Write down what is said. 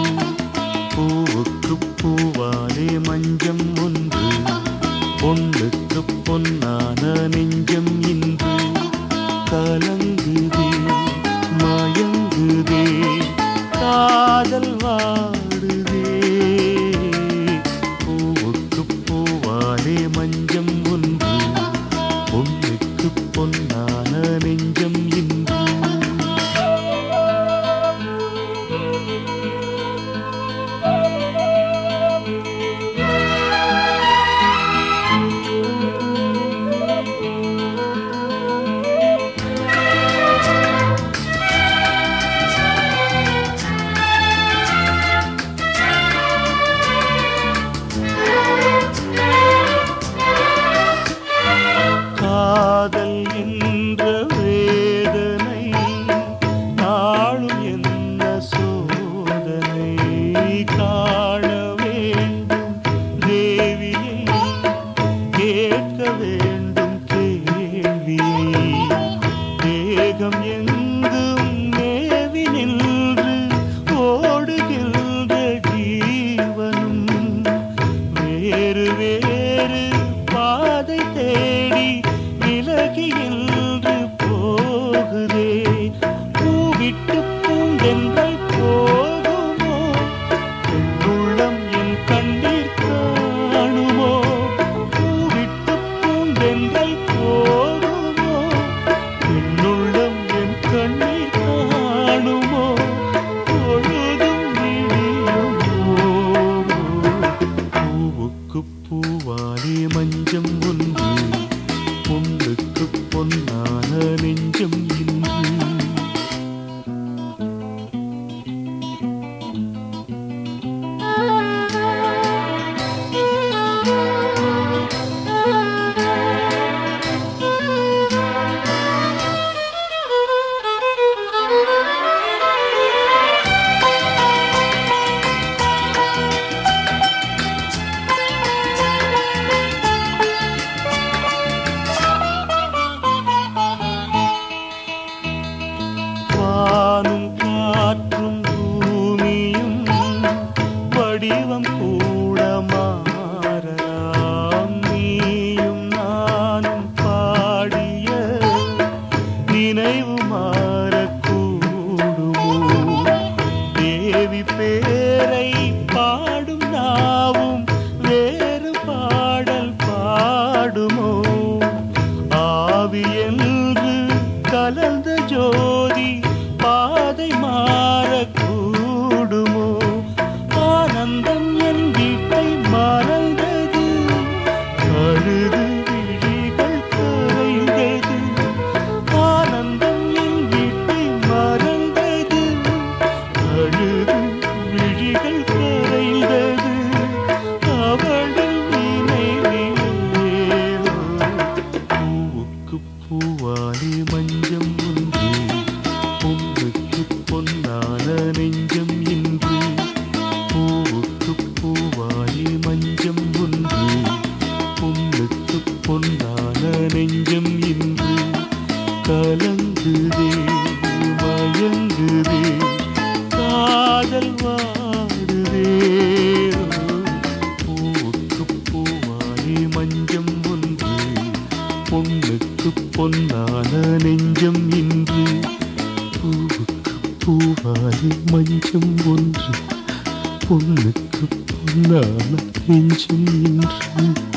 பூவுக்கு பூவாலே மஞ்சம் ஒன்று பொண்ணுக்கு பொன்னான நெஞ்சம் இன்று கலங்குதே மயங்குதே காதல் வாடுதே பூவுக்கு பூவாலே மஞ்சம் ஒன்று பொண்ணுக்கு பொன்னான நெஞ்சம் இன்று காதல் என்ற வேதனை நாளும் என்ன சோதனை காண வேண்டும் தேவியை கேட்க வேண்டும் கேள்வியை தேகம் எங்கும் மேவி நின்று ஓடுகின்ற ஜீவனும் வேறு வேறு பாதை தேடி விலகி என்று போகுதே பூவிட்டு பூந்தென்றல் போகுமோ உள்ளம் என் கண்ணீர் காணுமோ பூவிட்டு பூந்தென்றல் போகுமோ என்னுள்ளம் என் கண்ணீர் காணுமோ பொழுதும் விடியுமோ பூவுக்கு பூவாலே மஞ்சம் ஒன்று பொண்ணுக்கு பொன்னான நெஞ்சம் இன்று வானும் காற்றும் பூமியும் வடிவம் கூட மாறலாம் நீயும் நானும் பாடிய நினைவு மாறக்கூடுமோ தேவி பேரை பாடும் நாவும் வேறு பாடல் பாடுமோ ஆவி என்று கலந்த ஜோதி பாதை மாறக்கூடுமோ ஆனந்தம் என் வீட்டை மறந்தது அழுது விழிகள் கரைந்தது ஆனந்தம் என் வீட்டை மறந்தது அழுது விழிகள் கரைந்தது அவளின் நினைவிலே பூவுக்கு பூவாலே மஞ்சம் ஒன்று பொண்ணுக்கு பொன்னான நெஞ்சம் இன்று பூவுக்கு பூவாலே மஞ்சம் ஒன்று பொண்ணுக்கு பொன்னான நெஞ்சம் இன்று கலங்குதே மயங்குதே காதல் வாடுதே பூவுக்கு பூவாலே மஞ்சம் ஒன்று பொண்ணுக்கு பொன்னான நெஞ்சம் இன்று பூவுக்கு பூவாலே மஞ்சம் ஒன்று பொண்ணுக்கு பொன்னான நெஞ்சம் இன்று